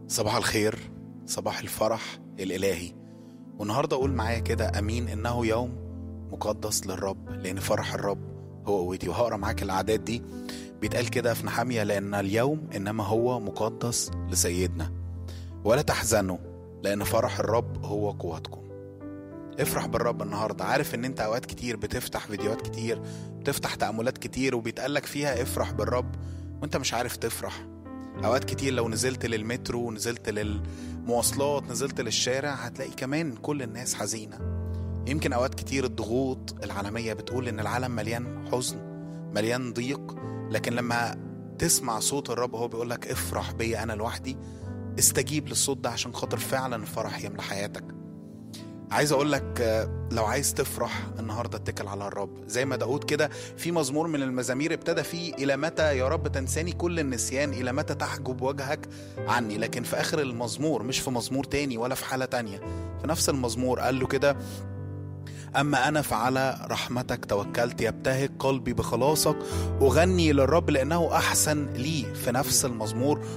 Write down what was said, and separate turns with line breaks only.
صباح الخير صباح الفرح الإلهي والنهاردة أقول معايا كده أمين إنه يوم مقدس للرب لأن فرح الرب هو قوتي وهقرا معاك الأعداد دي بيتقال كده في نحامية لأن اليوم إنما هو مقدس لسيدنا ولا تحزنوا لأن فرح الرب هو قوتكم افرح بالرب النهاردة عارف ان انت اوقات كتير بتفتح فيديوهات كتير بتفتح تأملات كتير وبيتقالك فيها افرح بالرب وانت مش عارف تفرح اوقات كتير لو نزلت للمترو نزلت للمواصلات نزلت للشارع هتلاقي كمان كل الناس حزينة يمكن اوقات كتير الضغوط العالمية بتقول ان العالم مليان حزن مليان ضيق لكن لما تسمع صوت الرب هو بيقولك افرح بيا انا لوحدي استجيب للصوت ده عشان خاطر فعلا الفرح يملى حياتك عايز اقول لك آه، لو عايز تفرح النهارده اتكل على الرب زي ما داود كده في مزمور من المزامير ابتدى فيه الى متى يا رب تنساني كل النسيان الى متى تحجب وجهك عني لكن في اخر المزمور مش في مزمور تاني ولا في حاله تانية في نفس المزمور قال له كده أما أنا فعلى رحمتك توكلت يبتهج قلبي بخلاصك أغني للرب لأنه أحسن لي في نفس المزمور